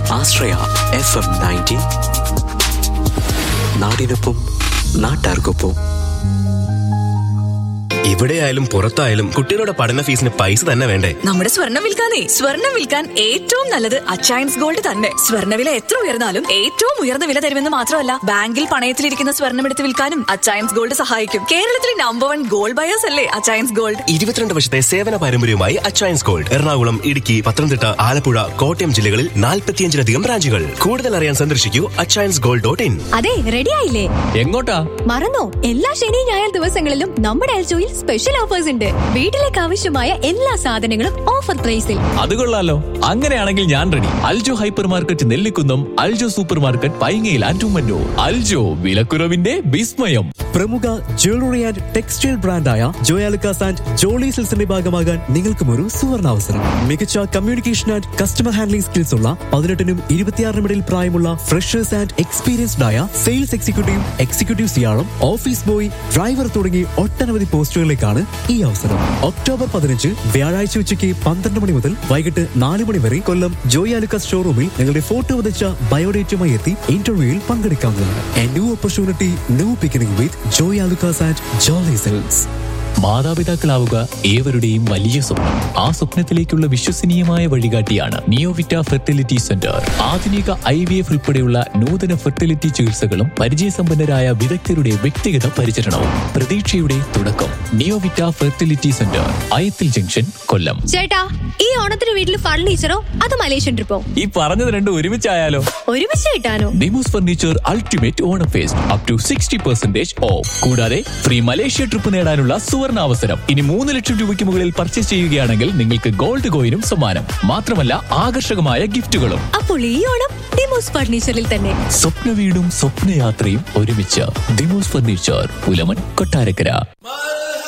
ആശ്രയ F M ninety നാടിനൊപ്പം നാട്ടാർക്കൊപ്പം എവിടെയായാലും പുറത്തായാലും കുട്ടികളുടെ പഠന ഫീസിന് പൈസ തന്നെ വേണ്ടേ നമ്മുടെ സ്വർണം വിൽക്കാനേ സ്വർണം വിൽക്കാൻ ഏറ്റവും നല്ലത് അച്ചയൻസ് ഗോൾഡ് തന്നെ സ്വർണ്ണവില എത്ര ഉയർന്നാലും ഏറ്റവും ഉയർന്ന വില തരുമെന്ന് മാത്രമല്ല ബാങ്കിൽ പണയത്തിലിരിക്കുന്ന സ്വർണം എടുത്ത് വിൽക്കാനും അച്ചയൻസ് ഗോൾഡ് സഹായിക്കും കേരളത്തിലെ നമ്പർ വൺ ഗോൾഡ് ബയേഴ്സ് അല്ലേ അച്ചയൻസ് ഗോൾഡ് ഇരുപത്തിരണ്ട് വർഷത്തെ സേവന പാരമ്പര്യവുമായി അച്ചയൻസ് ഗോൾഡ് എറണാകുളം ഇടുക്കി പത്തനംതിട്ട ആലപ്പുഴ കോട്ടയം ജില്ലകളിൽ നാൽപ്പത്തിയഞ്ചിലധികം ബ്രാഞ്ചുകൾ കൂടുതൽ അറിയാൻ സന്ദർശിക്കൂ അച്ചയൻസ് ഗോൾഡ് ഡോട്ട് ഇൻ അതെ റെഡി ആയില്ലേ എങ്ങോട്ടാ മറന്നോ എല്ലാ ശനി ഞായർ ദിവസങ്ങളിലും നമ്മുടെ എൽജോയിൽ സ്പെഷ്യൽ ഓഫേഴ്സ് ഉണ്ട് വീട്ടിലേക്ക് ആവശ്യമായ എല്ലാ സാധനങ്ങളും ഓഫർ പ്രൈസിൽ അത് കൊള്ളാലോ അങ്ങനെയാണെങ്കിൽ ഞാൻ ready Aljo hyper market Nellikkunnam Aljo super market പൈങ്ങയിൽ ആൻഡുമന്നൂർ അൽജോ വിലക്കുറവിന്റെ വിസ്മയം പ്രമുഖ ജ്വല്ലറി ആൻഡ് ടെക്സ്റ്റൈൽ ബ്രാൻഡായ ജോയാലുക്കാസ് ആൻഡ് ജോളി സിൽസിന്റെ ഭാഗമാകാൻ നിങ്ങൾക്കും ഒരു സുവർണാവസരം മികച്ച communication and customer handling skills ഉള്ള പതിനെട്ടിനും ഇരുപത്തിയാറിനും ഇടയിൽ പ്രായമുള്ള ഫ്രഷേഴ്സ് ആൻഡ് എക്സ്പീരിയൻസ്ഡ് ആയ സെയിൽസ് എക്സിക്യൂട്ടീവ് എക്സിക്യൂട്ടീവ് സിയാളും ഓഫീസ് ബോയ് ഡ്രൈവർ തുടങ്ങി ഒട്ടനവധി പോസ്റ്റുകളിലേക്കാണ് ഈ അവസരം ഒക്ടോബർ പതിനഞ്ച് വ്യാഴാഴ്ച ഉച്ചയ്ക്ക് പന്ത്രണ്ട് മണി മുതൽ വൈകിട്ട് നാല് മണി വരെ കൊല്ലം ജോയാലുക്കാസ് ഷോറൂമിൽ നിങ്ങളുടെ ഫോട്ടോ വധിച്ച ബയോഡേറ്റുമായി എത്തി ഇന്റർവ്യൂവിൽ പങ്കെടുക്കാവുന്നതാണ് a new opportunity new beginning with Joyalukkas and Jolly silks മാതാപിതാക്കളാവുക ഏവരുടെയും വലിയ സ്വപ്നം ആ സ്വപ്നത്തിലേക്കുള്ള വിശ്വസനീയമായ വഴികാട്ടിയാണ് നിയോവിറ്റ ഫെർട്ടിലിറ്റി സെന്റർ ആധുനിക ഐ വി എഫ് ഉൾപ്പെടെയുള്ള നൂതന ഫെർട്ടിലിറ്റി ചികിത്സകളും പരിചയസമ്പന്നരായ വിദഗ്ധരുടെ വ്യക്തിഗത പരിചരണവും പ്രതീക്ഷയുടെ തുടക്കം Neovita fertility centre Ayathil junction Kollam ചേട്ടാ ഈ ഓണത്തിന് വീട്ടിൽ ഫർണിച്ചറോ അത് മലേഷ്യൻ ട്രിപ്പോ ഈ പറഞ്ഞത് രണ്ടും ഒരുമിച്ചായാലോ ഒരുമിച്ച് കിട്ടാനോ Nimos furniture ultimate Onam fest up to sixty percentage off കൂടാതെ ഫ്രീ മലേഷ്യ ട്രിപ്പ് നേടാനുള്ള സുവർണ അവസരം ഇനി മൂന്ന് ലക്ഷം രൂപയ്ക്ക് മുകളിൽ പർച്ചേസ് ചെയ്യുകയാണെങ്കിൽ നിങ്ങൾക്ക് ഗോൾഡ് കോയിനും സമ്മാനം മാത്രമല്ല ആകർഷകമായ ഗിഫ്റ്റുകളും അപ്പോൾ ഈ ഓണം ഡിമോസ് ഫർണിച്ചറിൽ തന്നെ സ്വപ്ന വീടും സ്വപ്നയാത്രയും ഒരുമിച്ച് ദിമോസ് ഫർണിച്ചർ പുലമൻ കൊട്ടാരക്കര